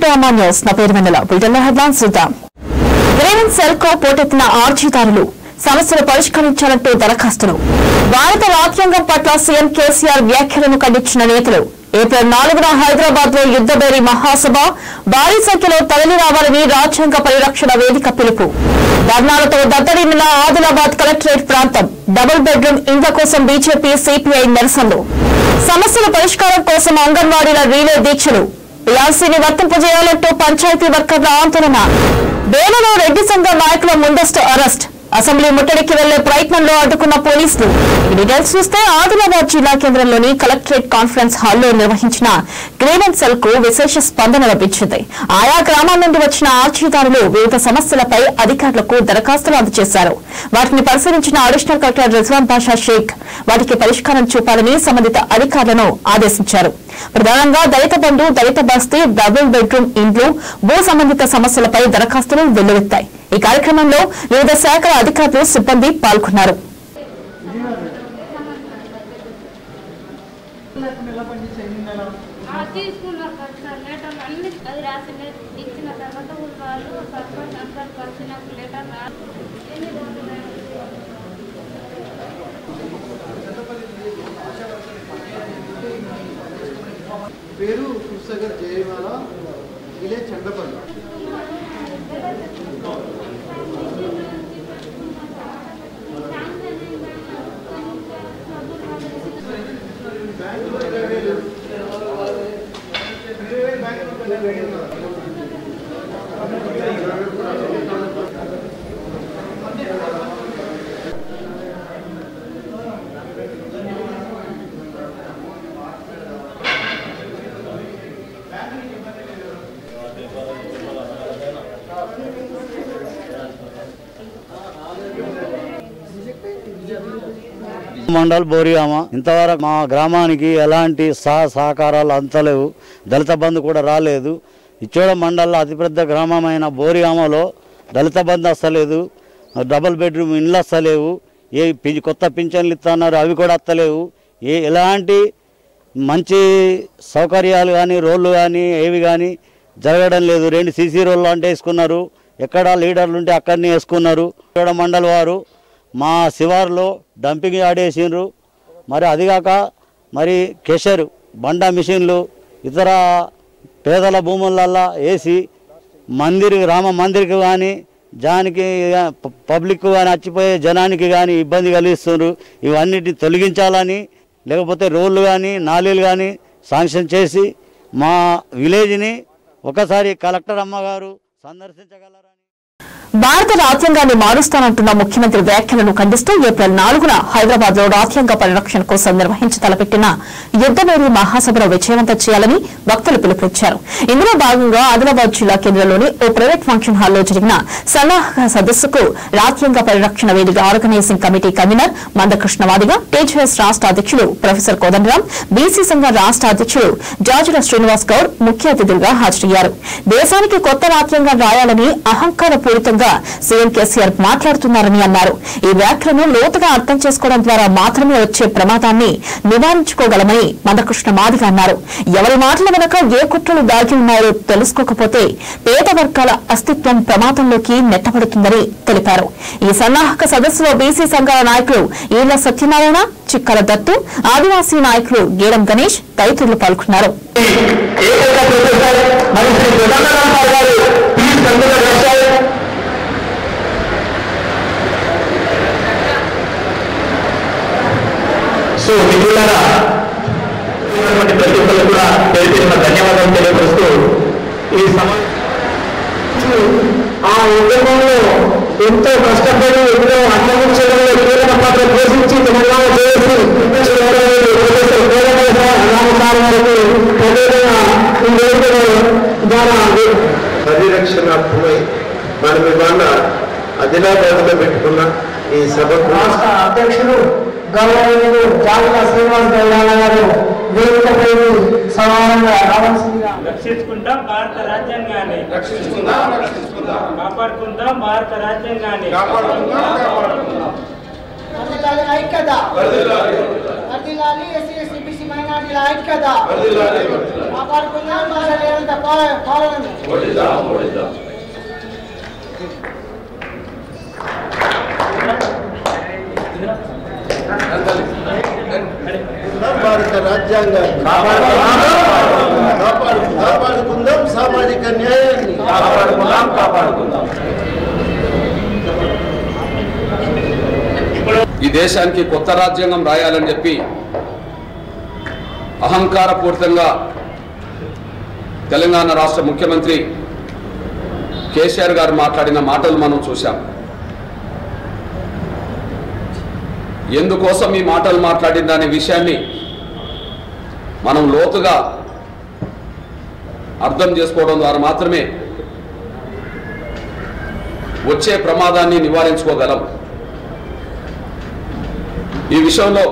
To అమ్మా news నా పేరు వెన్నెల బులెటిన్లో హెడ్లైన్స్ చూద్దాం గ్రేవెన్ సెల్ కో పోటెత్తిన ఆర్జీదారులు సమస్యలు పరిష్కరించాలంటూ దరఖాస్తులు భారత రాజ్యాంగం పట్ల సీఎం కేసీఆర్ వ్యాఖ్యలను ఖండించిన నేతలు ఏప్రిల్ నాలుగున హైదరాబాద్ లో యుద్దబేరి మహాసభ భారీ సంఖ్యలో తరలి రావాలని రాజ్యాంగ పరిరక్షణ వేదిక పిలుపు ధర్నాలతో దద్దరిల్లిన ఆదిలాబాద్ కలెక్టరేట్ ప్రాంతం డబుల్ బెడ్రూమ్ ఇండ్ల కోసం బీజేపీ సిపిఐ నిరసనలు సమస్యల పరిష్కారం కోసం అంగన్వాడీల రీలే దీక్షలు పీఆర్సీని వర్తింపజేయాలంటూ పంచాయతీ వర్కర్ల ఆందోళన బేలలో రెడ్డి సంఘ నాయకుల ముందస్తు అరెస్ట్ అసెంబ్లీ ముట్టడికి వెళ్లే ప్రయత్నంలో అడ్డుకున్న పోలీసులు ఈ డీటెయిల్స్ చూస్తే ఆదిలాబాద్ జిల్లా కేంద్రంలోని కలెక్టరేట్ కాన్ఫరెన్స్ హాల్లో నిర్వహించిన గ్రీవెన్స్ సెల్ కు విశేష స్పందన లభించింది ఆయా గ్రామాల నుండి వచ్చిన ఆర్జీదారులు వివిధ సమస్యలపై అధికారులకు దరఖాస్తులు అందజేశారు వాటిని పరిశీలించిన అడిషనల్ కలెక్టర్ రిజ్వాన్ పాషా షేక్ వాటికి పరిష్కారం చూపాలని సంబంధిత అధికారులను ఆదేశించారు ప్రధానంగా దళిత బంధు దళిత బస్తీ డబుల్ బెడ్రూమ్ ఇండ్లు భూ సంబంధిత సమస్యలపై దరఖాస్తులు వెల్లువెత్తాయి ఈ కార్యక్రమంలో వివిధ శాఖల అధికారులు సిబ్బంది పాల్గొన్నారు ఆ, తీసుకున్నారు కదా సార్ లెటర్ అన్ని అది రాసి ఇచ్చిన తర్వాత వాళ్ళు సర్పంచ్ అందరు కలిసినప్పుడు లెటర్ రా ఎన్ని రోజులు పేరు పుస్తకర్ జయమాల విలేజ్ చండపల్లి మండల్ బోరియామ ఇంతవరకు మా గ్రామానికి ఎలాంటి సహ సహకారాలు అంతలేవు దళిత బంధు కూడా రాలేదు ఇచ్చోడ మండలంలో అతిపెద్ద గ్రామమైన బోరియామలో దళిత బంధు వస్తలేదు డబుల్ బెడ్రూమ్ ఇండ్లు వస్తలేవు ఏ పి- కొత్త పింఛన్లు ఇస్తున్నారు అవి కూడా వస్తలేవు ఏ ఎలాంటి మంచి సౌకర్యాలు కానీ రోడ్లు కానీ ఏవి కానీ జరగడం లేదు రెండు సీసీ రోడ్లు అంటే వేసుకున్నారు ఎక్కడ లీడర్లు ఉంటే అక్కడనే వేసుకున్నారు ఇక్కడ మండల్ వారు మా శివారులో డంపింగ్ యార్డ్ వేసిండ్రు మరి అదిగాక మరి కెషర్ బండా మిషన్లు ఇతర పేదల భూములల్లా వేసి మందిర్ రామ మందిర్కి కానీ జానికి ప- పబ్లిక్ కానీ వచ్చిపోయే జనానికి కానీ ఇబ్బంది కలిగిస్తున్నారు ఇవన్నిటిని తొలగించాలని లేకపోతే రోడ్లు కానీ నాలీలు కానీ శాంక్షన్ చేసి మా విలేజ్ని ఒకసారి కలెక్టర్ అమ్మగారు సందర్శించగలరని భారత రాజ్యాంగాన్ని మారుస్తానంటున్న ముఖ్యమంత్రి వ్యాఖ్యలను ఖండిస్తూ ఏప్రిల్ నాలుగున హైదరాబాద్ లో రాజ్యాంగ పరిరక్షణ కోసం నిర్వహించి తలపెట్టిన యుద్దమేరీ మహాసభను విజయవంతం చేయాలని వక్తలు పిలుపునిచ్చారు ఇందులో భాగంగా ఆదిలాబాద్ జిల్లా కేంద్రంలోని ఓ ప్రైవేట్ ఫంక్షన్ హాల్లో జరిగిన సన్నాహక సదస్సుకు రాజ్యాంగ పరిరక్షణ వేదిక ఆర్గనైజింగ్ కమిటీ కన్వీనర్ మందకృష్ణ వాదిగా టీజేఎస్ రాష్ట అధ్యక్షులు ప్రొఫెసర్ కోదండరాం బీసీ సంఘ రాష్ట అధ్యక్షులు జాజుల శ్రీనివాస్ గౌడ్ ముఖ్య అతిథులుగా హాజరయ్యారు దేశానికి కొత్త రాజ్యాంగం రాయాలని అహంకారపూరితంగా సీఎం కేసీఆర్ మాట్లాడుతున్నారని అన్నారు ఈ వ్యాఖ్యలను లోతుగా అర్థం చేసుకోవడం ద్వారా మాత్రమే వచ్చే ప్రమాదాన్ని నివారించుకోగలమని మందకృష్ణ మాదిగ అన్నారు ఎవరి మాటల వెనక ఏ కుట్రలు దాగి ఉన్నాయో తెలుసుకోకపోతే పేద వర్గాల అస్తిత్వం ప్రమాదంలోకి నెట్టబడుతుందని తెలిపారు ఈ సన్నాహక సదస్సులో బీసీ సంఘాల నాయకులు ఈళ్ల సత్యనారాయణ చిక్కల దత్తు ఆదివాసీ నాయకులు గీడం గణేష్ తదితరులు పాల్గొన్నారు ఏకైక ప్రొఫెసర్ మరి శ్రీ జగన్నాథరావు గారు ప్లీజ్ కందుల రాశారు సో మిత్రులారా ఉన్నటువంటి ప్రతి ఒక్కరు కూడా పేరు పేరున ధన్యవాదాలు తెలియపరుస్తూ ఈ సమావేశం ఆ ఉద్యమంలో ఎంతో కష్టపడి ఎన్నో అన్నందించడంలో కీలక పాత్ర పోషించి తెలంగాణ చేసి చివరి ప్రొఫెసర్ కోదండ రామసార్ గారికి ప్రత్యేకంగా ఈ వేదిక ద్వారా పరిరక్షణార్థమై మనం ఇవాళ ఆదిలాబాద్లో పెట్టుకున్న ఈ సభకు రాష్ట్ర అధ్యక్షులు గౌరవనీయులు జాగ్రత్త శ్రీనివాస్ గౌడాల గారు వేదికపై సమానంగా రావాల్సిందిగా రక్షించుకుంటాం భారత రాజ్యాంగాన్ని కాపాడుకుంటాం భారత రాజ్యాంగాన్ని వర్ధిల్లాలి ఐక్యత వర్ధిల్లాలి ఎస్సీ ఎస్సీ బీసీ మైనార్టీల ఐక్యత కాపాడుకుందాం భాష పాలన భారత రాజ్యాంగాన్ని కాపాడు కాపాడుకుందాం సామాజిక న్యాయాన్ని కాపాడుకుందాం కాపాడుకుందాం ఈ దేశానికి కొత్త రాజ్యాంగం రాయాలని చెప్పి అహంకారపూరితంగా తెలంగాణ రాష్ట్ర ముఖ్యమంత్రి కేసీఆర్ గారు మాట్లాడిన మాటలు మనం చూశాం ఎందుకోసం ఈ మాటలు మాట్లాడింది అనే విషయాన్ని మనం లోతుగా అర్థం చేసుకోవడం ద్వారా మాత్రమే వచ్చే ప్రమాదాన్ని నివారించుకోగలం ఈ విషయంలో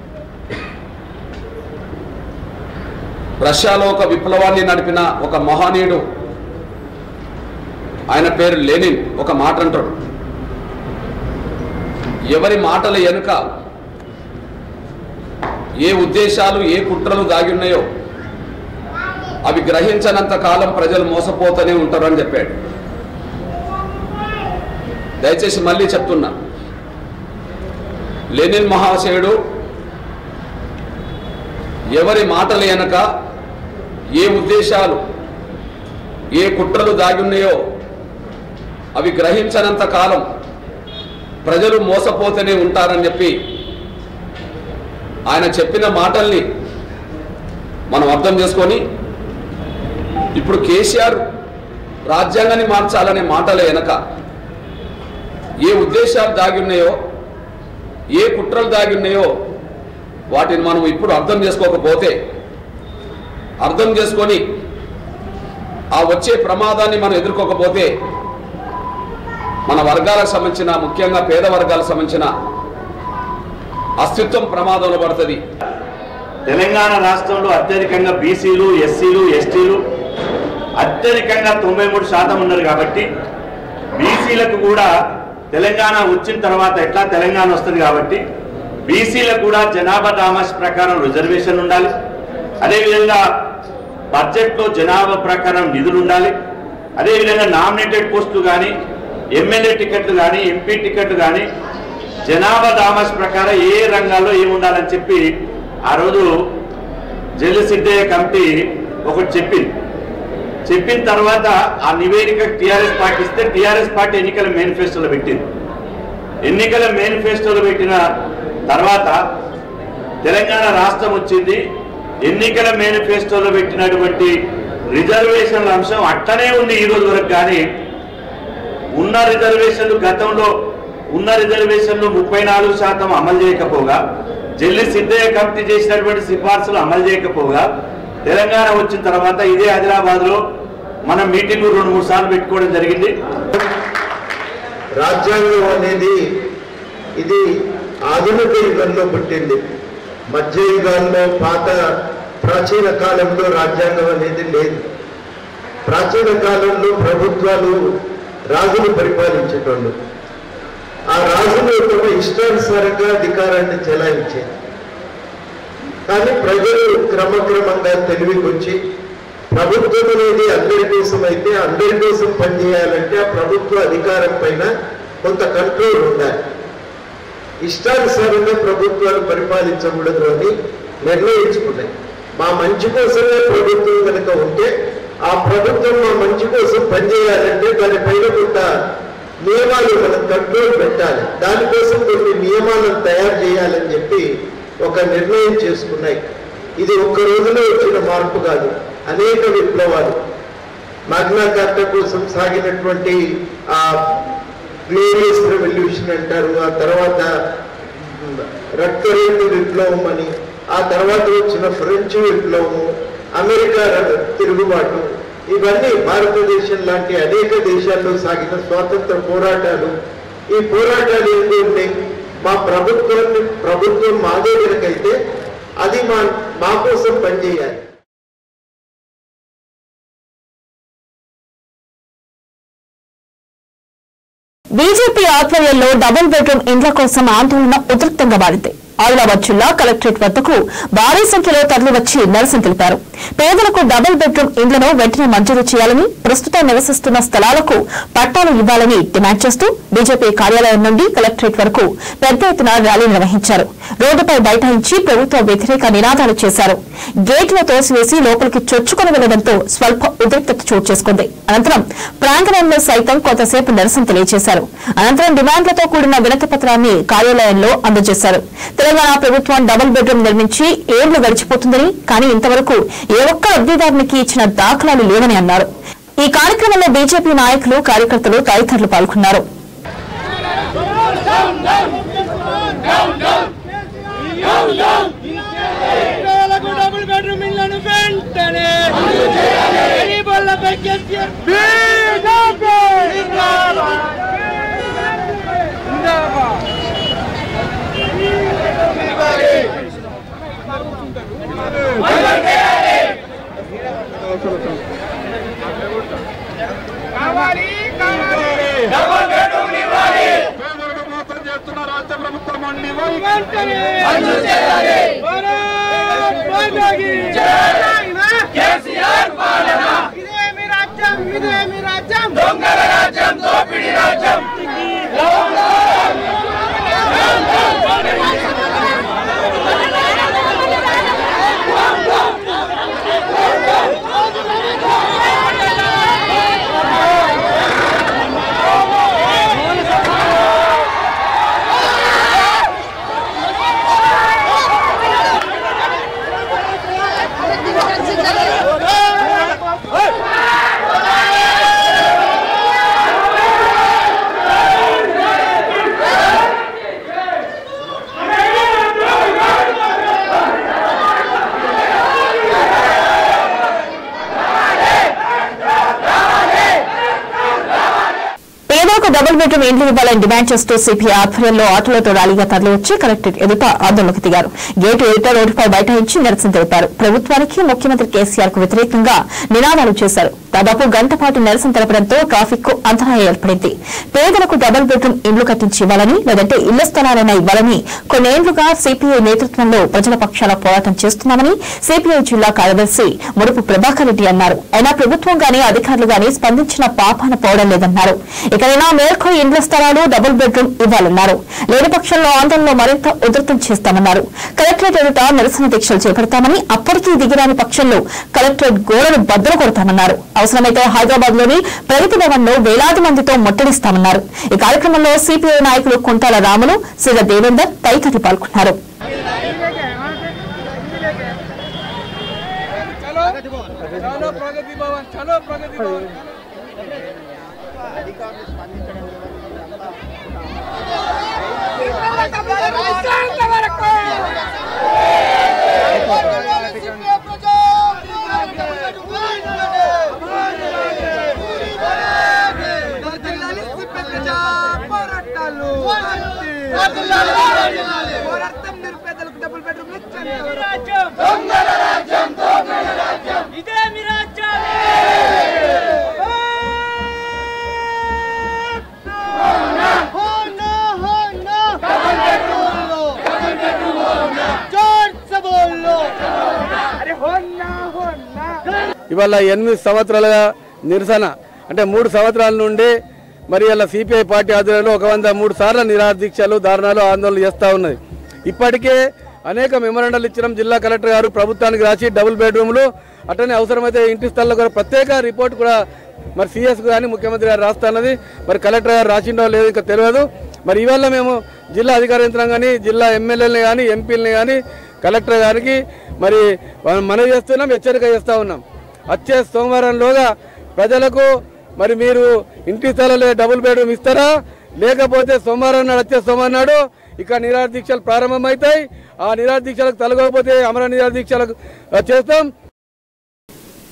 రష్యాలో ఒక విప్లవాన్ని నడిపిన ఒక మహనీయుడు ఆయన పేరు లెనిన్ ఒక మాట అంటాడు ఎవరి మాటల వెనుక ఏ ఉద్దేశాలు ఏ కుట్రలు దాగి ఉన్నాయో అవి గ్రహించనంత కాలం ప్రజలు మోసపోతూనే ఉంటారని చెప్పాడు దయచేసి మళ్ళీ చెప్తున్నా లెనిన్ మహాశయుడు ఎవరి మాటల వెనక ఏ ఉద్దేశాలు ఏ కుట్రలు దాగి ఉన్నాయో అవి గ్రహించనంత కాలం ప్రజలు మోసపోతూనే ఉంటారని చెప్పి ఆయన చెప్పిన మాటల్ని మనం అర్థం చేసుకొని ఇప్పుడు కేసీఆర్ రాజ్యాంగాన్ని మార్చాలనే మాటల వెనక ఏ ఉద్దేశాలు దాగి ఉన్నాయో ఏ కుట్రలు దాగి ఉన్నాయో వాటిని మనం ఇప్పుడు అర్థం చేసుకోకపోతే అర్థం చేసుకొని ఆ వచ్చే ప్రమాదాన్ని మనం ఎదుర్కోకపోతే మన వర్గాలకు సంబంధించిన ముఖ్యంగా పేద వర్గాలకు సంబంధించిన అస్తిత్వం ప్రమాదంలో పడుతుంది తెలంగాణ రాష్ట్రంలో అత్యధికంగా బీసీలు ఎస్సీలు ఎస్టీలు అత్యధికంగా తొంభై మూడు శాతం ఉన్నారు కాబట్టి బీసీలకు కూడా తెలంగాణ వచ్చిన తర్వాత ఎట్లా తెలంగాణ వస్తుంది కాబట్టి బీసీలకు కూడా జనాభా దామాష్ ప్రకారం రిజర్వేషన్ ఉండాలి అదేవిధంగా బడ్జెట్లో జనాభా ప్రకారం నిధులు ఉండాలి అదేవిధంగా నామినేటెడ్ పోస్టులు కానీ ఎమ్మెల్యే టికెట్లు కానీ ఎంపీ టికెట్లు కానీ జనాభా దామాష్ ప్రకారం ఏ రంగాల్లో ఏమి ఉండాలని చెప్పి ఆ రోజు జల్లి సిద్ధయ్య కమిటీ ఒకటి చెప్పింది చెప్పిన తర్వాత ఆ నివేదిక టిఆర్ఎస్ పార్టీ ఇస్తే టిఆర్ఎస్ పార్టీ ఎన్నికల మేనిఫెస్టోలో పెట్టింది ఎన్నికల మేనిఫెస్టోలో పెట్టిన తర్వాత తెలంగాణ రాష్ట్రం వచ్చింది ఎన్నికల మేనిఫెస్టోలో పెట్టినటువంటి రిజర్వేషన్ల అంశం అట్టనే ఉంది ఈ రోజు వరకు కానీ ఉన్న రిజర్వేషన్లు గతంలో ఉన్న రిజర్వేషన్లు ముప్పై నాలుగు శాతం అమలు చేయకపోగా జల్లి సిద్ధయ్య కమిటీ చేసినటువంటి సిఫార్సులు అమలు చేయకపోగా తెలంగాణ వచ్చిన తర్వాత ఇదే ఆదిలాబాద్ లో మనం మీటింగ్ రెండు మూడు సార్లు పెట్టుకోవడం జరిగింది రాజ్యాంగం అనేది ఇది ఆధునిక యుగంలో పుట్టింది మధ్య యుగాల్లో పాత ప్రాచీన కాలంలో రాజ్యాంగం అనేది లేదు ప్రాచీన కాలంలో ప్రభుత్వాలు రాజులు పరిపాలించేటోళ్ళు ఆ రాజులు తమ ఇష్టానుసారంగా అధికారాన్ని చెలాయించేది కానీ ప్రజలు క్రమక్రమంగా తెలివికొచ్చి ప్రభుత్వం అనేది అందరి కోసం అయితే అందరి కోసం పనిచేయాలంటే ఆ ప్రభుత్వ అధికారం పైన కొంత కంట్రోల్ ఉండాలి ఇష్టానుసారంగా ప్రభుత్వాలు పరిపాలించకూడదు అని నిర్ణయించుకున్నాయి మా మంచి కోసమే ప్రభుత్వం కనుక ఉంటే ఆ ప్రభుత్వం మా మంచి కోసం పనిచేయాలంటే దానిపైన కొంత నియమాలు మనం కంట్రోల్ పెట్టాలి దానికోసం కొన్ని నియమాలను తయారు చేయాలని చెప్పి ఒక నిర్ణయం చేసుకున్నాయి ఇది ఒక్క రోజులో వచ్చిన మార్పు కాదు అనేక విప్లవాలు మగ్నా కార్ట కోసం సాగినటువంటి ఆ గ్లోరియస్ రెవల్యూషన్ అంటారు ఆ తర్వాత రక్తరేణు విప్లవం అని ఆ తర్వాత వచ్చిన ఫ్రెంచ్ విప్లవము అమెరికా ర- తిరుగుబాటు ఇవన్నీ భారతదేశం లాంటి అనేక దేశాల్లో సాగిన స్వాతంత్ర పోరాటాలు ఈ పోరాటాలు ఏంటి ఉన్నాయి మా ప్రభుత్వాన్ని ప్రభుత్వం మాదే కనుకైతే అది మా మా కోసం పనిచేయాలి బీజేపీ ఆధ్వర్యంలో డబుల్ బెడ్రూమ్ ఇండ్ల కోసం ఆందోళన ఉధృతంగా మారింది ఆదిలాబాద్ జిల్లా కలెక్టరేట్ వద్దకు భారీ సంఖ్యలో తరలివచ్చి నిరసన తెలిపారు పేదలకు డబుల్ బెడ్రూమ్ ఇండ్లను వెంటనే మంజూరు చేయాలని ప్రస్తుతం నివసిస్తున్న స్థలాలకు పట్టాలు ఇవ్వాలని డిమాండ్ చేస్తూ బీజేపీ కార్యాలయం నుండి కలెక్టరేట్ వరకు పెద్ద ఎత్తున ర్యాలీ నిర్వహించారు రోడ్డుపై బైఠాయించి ప్రభుత్వ వ్యతిరేక నినాదాలు చేశారు గేట్లు తోసివేసి లోపలికి చొచ్చుకొని వెళ్లడంతో స్వల్ప ఉద్రిక్తత చోటు చేసుకుంది అనంతరం ప్రాంగణంలో సైతం కొంతసేపు నిరసన తెలియజేశారు అనంతరం డిమాండ్లతో కూడిన వినతి పత్రాన్ని కార్యాలయంలో అందజేశారు తెలంగాణ ప్రభుత్వం డబుల్ బెడ్రూమ్ నిర్మించి ఏళ్లు గడిచిపోతుందని కానీ ఇంతవరకు ఏ ఒక్క లబ్దిదారునికి ఇచ్చిన దాఖలాలు లేవని అన్నారు ఈ కార్యక్రమంలో బీజేపీ నాయకులు కార్యకర్తలు తదితరులు పాల్గొన్నారు పేదలకు డబుల్ బెడ్రూమ్ ఇళ్లను వెంటనే గరీబులపై కేసీఆర్ బీజేపీ జిందాబాద్. జిందాబాద్. కావాలి కావాలి పేదలకు మోసం చేస్తున్న రాష్ట్ర ప్రభుత్వం అన్ని వెంటనే భారత్ మాతాకి కేసీఆర్ పాలన ఇదే మీ రాజ్యం ఇదే మీ రాజ్యం దొంగల రాజ్యం దోపిడీ రాజ్యం పేదలకు డబుల్ బెడ్రూమ్ ఇండ్లు ఇవ్వాలని డిమాండ్ చేస్తూ సిపిఐ ఆధ్వర్యంలో ఆటోలతో ర్యాలీగా తరలివచ్చి కలెక్టరేట్ ఎదుట ఆందోళనకు దిగారు గేటు ఎదుట రోడ్డుపై బైఠాయించి నిరసన తెలిపారు ప్రభుత్వానికి ముఖ్యమంత్రి కేసీఆర్ కు వ్యతిరేకంగా నినాదాలు చేశారు దాదాపు గంట పాటు నిరసన తెలపడంతో ట్రాఫిక్ కు అంతరాయం ఏర్పడింది పేదలకు డబుల్ బెడ్రూమ్ ఇండ్లు కట్టించి ఇవ్వాలని లేదంటే ఇళ్ల స్థలాలైనా ఇవ్వాలని కొన్నేళ్లుగా సిపిఐ నేతృత్వంలో ప్రజల పక్షాల పోరాటం చేస్తున్నామని సిపిఐ జిల్లా కార్యదర్శి ముడుపు ప్రభాకర్ రెడ్డి అన్నారు అయినా ప్రభుత్వం గానీ అధికారులు గానీ స్పందించిన పాపాన పోవడం లేదన్నారు ఇకనైనా మేరకు ఇండ్ల స్థలాలు డబుల్ బెడ్రూమ్ ఇవ్వాలన్నారు లేని పక్షంలో ఆందోళనలో మరింత ఉధృతం చేస్తామన్నారు కలెక్టరేట్ ఎదుట నిరసన దీక్షలు చేపడతామని అప్పటికీ దిగిరాని పక్షంలో కలెక్టరేట్ గోడను బద్దలు కొడతామన్నారు అవసరమైతే హైదరాబాద్ లోని ప్రగతి భవన్ లో వేలాది మందితో ముట్టడిస్తామన్నారు ఈ కార్యక్రమంలో సిపిఐ నాయకులు కుంటాల రాములు సిర దేవేందర్ తదితరులు పాల్గొన్నారు చలో చలో ప్రగతి భవన్ చలో ప్రగతి భవన్ పోరాటం నిరుపేదలకు డబుల్ బెడ్రూమ్ ఇదే మీ రాజ్యం అరే హోన్నా హోన్నా ఇవాళ ఎనిమిది సంవత్సరాలుగా నిరసన అంటే మూడు సంవత్సరాల నుండి మరి ఇలా సిపిఐ పార్టీ ఆధ్వర్యంలో ఒక వంద మూడు సార్లు నిరాదీక్షలు ధారణాలు ఆందోళనలు చేస్తూ ఉన్నది ఇప్పటికే అనేక మెమరాండాలు ఇచ్చిన జిల్లా కలెక్టర్ గారు ప్రభుత్వానికి రాసి డబుల్ బెడ్రూమ్లు అట్లనే అవసరమైతే ఇంటి స్థలంలో కూడా ప్రత్యేక రిపోర్ట్ కూడా మరి సీఎస్ కానీ ముఖ్యమంత్రి గారు రాస్తున్నది మరి కలెక్టర్ గారు రాసిండో లేదో ఇంకా తెలియదు మరి ఇవాళ మేము జిల్లా అధికార యంత్రాంగాన్ని జిల్లా ఎమ్మెల్యేలని కానీ ఎంపీలని కానీ కలెక్టర్ గారికి మరి మనవి చేస్తున్నాం హెచ్చరిక చేస్తూ ఉన్నాం వచ్చే సోమవారంలోగా ప్రజలకు మరి మీరు ఇంటి స్థలాలు డబుల్ బెడ్రూమ్ ఇస్తారా లేకపోతే సోమవారం నాడు వచ్చే సోమవారం నాడు ఇక నిరాహార దీక్షలు ప్రారంభమవుతాయి ఆ నిరాహార దీక్షలకు తలగకపోతే అమర నిరాహార దీక్షలకు ఆ, చేస్తాం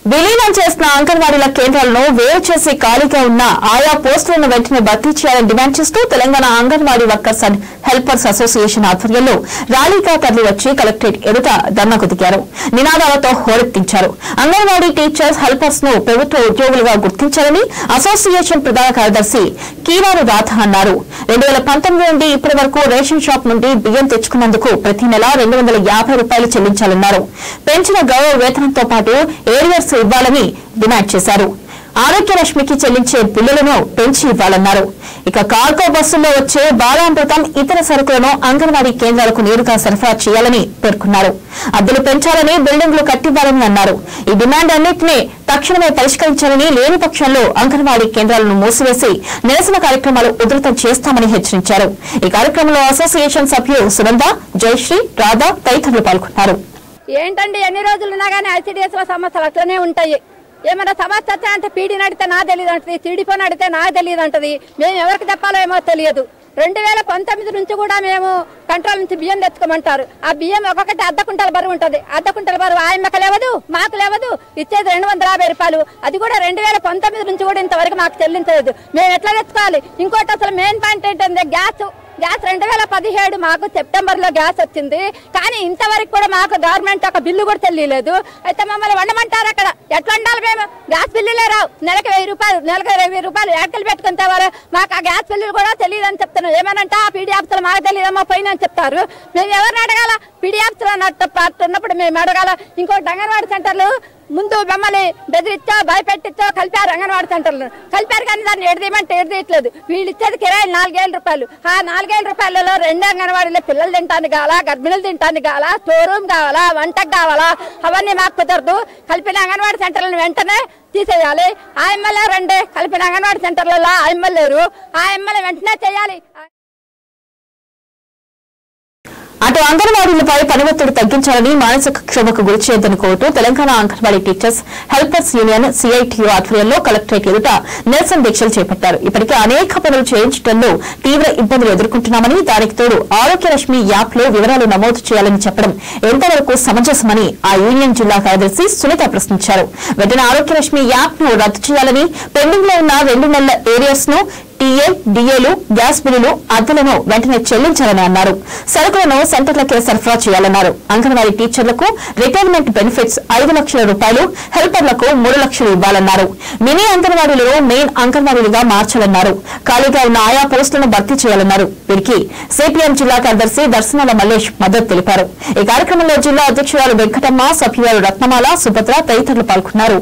విలీనం చేసిన అంగన్వాడీల కేంద్రాలను వేరు చేసి ఖాళీగా ఉన్న ఆయా పోస్టులను వెంటనే భర్తీ చేయాలని డిమాండ్ చేస్తూ Telangana Anganwadi workers and helpers association ఆధ్వర్యంలో ర్యాలీగా తరలివచ్చి కలెక్టరేట్ ఎదుట ధర్నాకు దిగారు నినాదాలతో హోరెత్తించారు అంగన్వాడీ టీచర్స్ హెల్పర్స్ ను ప్రభుత్వ ఉద్యోగులుగా గుర్తించాలని అసోసియేషన్ ప్రధాన కార్యదర్శి కీవారు రాధ అన్నారు రెండు వేల పంతొమ్మిది నుండి ఇప్పటి వరకు రేషన్ షాప్ నుండి బియ్యం తెచ్చుకున్నందుకు ప్రతి నెల రెండు వందల యాభై రూపాయలు చెల్లించాలన్నారు పెంచిన గౌరవ వేతనంతో పాటు ఏరియర్స్ ఇవ్వాలని డిమాండ్ చేశారు ఆరోగ్యలక్ష్మికి చెల్లించే బిల్లులను పెంచి ఇవ్వాలన్నారు ఇక కార్గో బస్సుల్లో వచ్చే బాలామృతం ఇతర సరుకులను అంగన్వాడీ కేంద్రాలకు నేరుగా సరఫరా చేయాలని పేర్కొన్నారు అద్దెలు పెంచాలని బిల్డింగ్లు కట్టివ్వాలని అన్నారు ఈ డిమాండ్ అన్నింటినీ తక్షణమే పరిష్కరించాలని లేని పక్షంలో అంగన్వాడీ కేంద్రాలను మూసివేసి నిరసన కార్యక్రమాలు ఉధృతం చేస్తామని హెచ్చరించారు ఈ కార్యక్రమంలో అసోసియేషన్ సభ్యులు సునంద జయశ్రీ రాధా తదితరులు పాల్గొన్నారు ఏంటండి ఎన్ని రోజులున్నా కానీ ఐసీడీఎస్ లో సమస్యలు అట్లనే ఉంటాయి ఏమైనా సమస్య వస్తే అంటే పీడీ నడితే నా తెలియదు అంటది టీడీపీ నడితే నా తెలియదు అంటది మేము ఎవరికి చెప్పాలో ఏమో తెలియదు రెండు వేల పంతొమ్మిది నుంచి కూడా మేము కంట్రోల్ నుంచి బియ్యం తెచ్చుకోమంటారు ఆ బియ్యం ఒక్కొక్కటి అర్ధ కుంటల బరువు ఉంటుంది అర్ధ కుంటల బరువు ఆయమ్మకు లేవదు మాకు లేవదు ఇచ్చేది రెండు వందల యాభై రూపాయలు అది కూడా రెండు వేల పంతొమ్మిది నుంచి కూడా ఇంతవరకు మాకు చెల్లించలేదు మేము ఎట్లా తెచ్చుకోవాలి ఇంకోటి అసలు మెయిన్ పాయింట్ ఏంటంటే గ్యాస్ గ్యాస్ రెండు వేల పదిహేడు మాకు సెప్టెంబర్ లో గ్యాస్ వచ్చింది కానీ ఇంతవరకు కూడా మాకు గవర్నమెంట్ ఒక బిల్లు కూడా తెలియలేదు అయితే మమ్మల్ని వండమంటారు అక్కడ ఎట్లా వండాలి మేము గ్యాస్ బిల్లులే రావు నెలకి వెయ్యి రూపాయలు నెలకి వెయ్యి రూపాయలు ఎక్కలు పెట్టుకుని తేవారు మాకు ఆ గ్యాస్ బిల్లులు కూడా తెలియదు అని చెప్తున్నాం ఏమనంటే ఆ పీడీఎఫ్ మాకు తెలియదమ్మా పోయిన అని చెప్తారు మేము ఎవరిని అడగాల పీడీఎఫ్ ఉన్నప్పుడు మేము అడగాల ఇంకోటి అంగన్వాడీ సెంటర్లు ముందు మమ్మల్ని బెదిరిచ్చో భయపెట్టించో కలిపారు అంగన్వాడీ సెంటర్లు కలిపారు కానీ దాన్ని ఎడదీయమంటే ఎడదీయట్లేదు వీళ్ళు ఇచ్చేది కిరాయి నాలుగేల రూపాయలు ఆ నాలుగేల రూపాయలలో రెండు అంగన్వాడీలో పిల్లలు తింటానికి కావాలా గర్భిణులు తింటానికి కావాలా స్టోర్ రూమ్ కావాలా వంటకు కావాలా అవన్నీ మాకు కుదరదు కలిపిన అంగన్వాడీ సెంటర్లను వెంటనే తీసేయాలి ఆ ఎమ్మెల్యే రండి కలిపిన అంగన్వాడీ సెంటర్లలో ఆ ఎమ్మెల్యేరు ఆ ఎమ్మెల్యే వెంటనే చేయాలి అటు అంగన్వాడీలపై పని ఒత్తిడి తగ్గించాలని మానసిక క్షోభకు గురి చేయొద్దని కోరుతూ Telangana Anganwadi teachers helpers union CITU ఆధ్వర్యంలో కలెక్టరేట్ ఎదుట నిరసన దీక్షలు చేపట్టారు ఇప్పటికే అనేక పనులు చేయించడంలో తీవ్ర ఇబ్బందులు ఎదుర్కొంటున్నామని దానికి తోడు ఆరోగ్యలక్ష్మి యాప్ లో వివరాలు నమోదు చేయాలని చెప్పడం ఎంతవరకు సమంజసమని ఆ యూనియన్ జిల్లా కార్యదర్శి సునీత ప్రశ్నించారు వెంటనే ఆరోగ్యలక్ష్మి యాప్ ను రద్దు చేయాలని పెండింగ్ లో ఉన్న రెండు నెలల ఏరియాస్ ను టీఏ డిఏలు గ్యాస్ బిల్లులు అద్దెలను వెంటనే చెల్లించాలని అన్నారు సరుకులను సెంటర్లకే సరఫరా చేయాలన్నారు అంగన్వాడీ టీచర్లకు రిటైర్మెంట్ బెనిఫిట్స్ ఐదు లక్షల రూపాయలు హెల్పర్లకు మూడు లక్షలు ఇవ్వాలన్నారు మినీ అంగన్వాడీలను మెయిన్ అంగన్వాడీలుగా మార్చాలన్నారు ఖాళీగా ఉన్న ఆయా పోస్టులను భర్తీ చేయాలన్నారు వీరికి సిపిఎం జిల్లా కార్యదర్శి దర్శనాల మల్లేష్ మద్దతు తెలిపారు ఈ కార్యక్రమంలో జిల్లా అధ్యక్షురాలు వెంకటమ్మ సభ్యురాలు రత్నమాల సుభద్ర తదితరులు పాల్గొన్నారు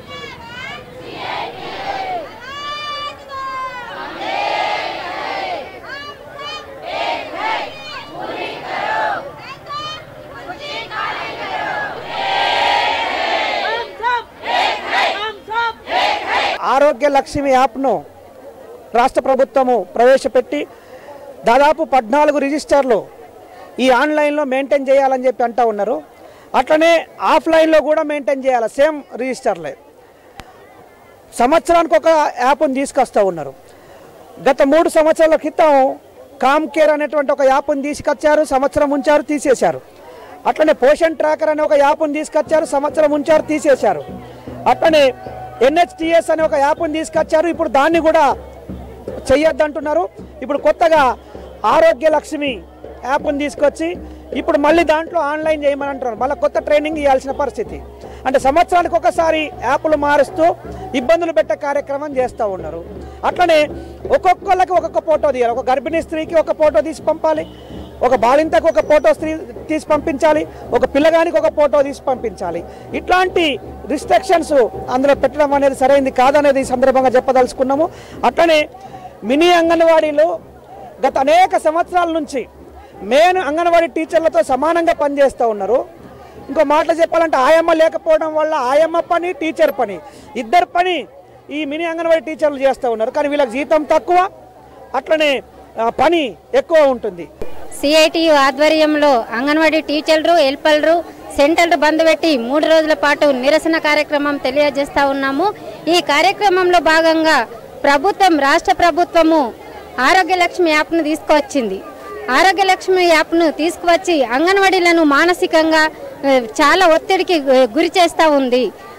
ఆరోగ్య లక్ష్మి యాప్ను రాష్ట్ర ప్రభుత్వము ప్రవేశపెట్టి దాదాపు పద్నాలుగు రిజిస్టర్లు ఈ ఆన్లైన్లో మెయింటైన్ చేయాలని చెప్పి అంటూ ఉన్నారు అట్లనే ఆఫ్లైన్లో కూడా మెయింటైన్ చేయాలి సేమ్ రిజిస్టర్లే సంవత్సరానికి ఒక యాప్ని తీసుకొస్తూ ఉన్నారు గత మూడు సంవత్సరాల క్రితం కామ్ కేర్ అనేటువంటి ఒక యాప్ని తీసుకొచ్చారు సంవత్సరం ఉంచారు తీసేశారు అట్లనే పోషన్ ట్రాకర్ అనే ఒక యాప్ని తీసుకొచ్చారు సంవత్సరం ఉంచారు తీసేశారు అట్లనే ఎన్హెచ్టిఎస్ అనే ఒక యాప్ని తీసుకొచ్చారు ఇప్పుడు దాన్ని కూడా చెయ్యొద్దంటున్నారు ఇప్పుడు కొత్తగా ఆరోగ్య లక్ష్మి యాప్ని తీసుకొచ్చి ఇప్పుడు మళ్ళీ దాంట్లో ఆన్లైన్ చేయమని అంటున్నారు మళ్ళీ కొత్త ట్రైనింగ్ ఇవ్వాల్సిన పరిస్థితి అంటే సంవత్సరానికి ఒకసారి యాప్లు మారుస్తూ ఇబ్బందులు పెట్టే కార్యక్రమం చేస్తూ ఉన్నారు అట్లనే ఒక్కొక్కళ్ళకి ఒక్కొక్క ఫోటో తీయాలి ఒక గర్భిణీ స్త్రీకి ఒక ఫోటో తీసి పంపాలి ఒక బాలింతకు ఒక ఫోటో స్త్రీ తీసి పంపించాలి ఒక పిల్లగానికి ఒక ఫోటో తీసి పంపించాలి ఇట్లాంటి రిస్ట్రిక్షన్స్ అందులో పెట్టడం అనేది సరైనది కాదనేది ఈ సందర్భంగా చెప్పదలుచుకున్నాము అట్లనే మినీ అంగన్వాడీలు గత అనేక సంవత్సరాల నుంచి మెయిన్ అంగన్వాడీ టీచర్లతో సమానంగా పనిచేస్తూ ఉన్నారు ఇంకో మాటలు చెప్పాలంటే ఆయమ్మ లేకపోవడం వల్ల ఆయమ్మ పని టీచర్ పని ఇద్దరు పని ఈ మినీ అంగన్వాడీ టీచర్లు చేస్తూ ఉన్నారు కానీ వీళ్ళకి జీతం తక్కువ అట్లనే ఆ, పని ఎక్కువ ఉంటుంది సిఐటియు ఆధ్వర్యంలో అంగన్వాడీ టీచర్లు హెల్పర్లు సెంటర్లు బంద్ పెట్టి మూడు రోజుల పాటు నిరసన కార్యక్రమం తెలియజేస్తా ఉన్నాము ఈ కార్యక్రమంలో భాగంగా ప్రభుత్వం రాష్ట్ర ప్రభుత్వము ఆరోగ్య లక్ష్మి యాప్ను తీసుకువచ్చింది ఆరోగ్య లక్ష్మి యాప్ను తీసుకువచ్చి అంగన్వాడీలను మానసికంగా ఆ, చాలా ఒత్తిడికి ఆ, గురి చేస్తూ ఉంది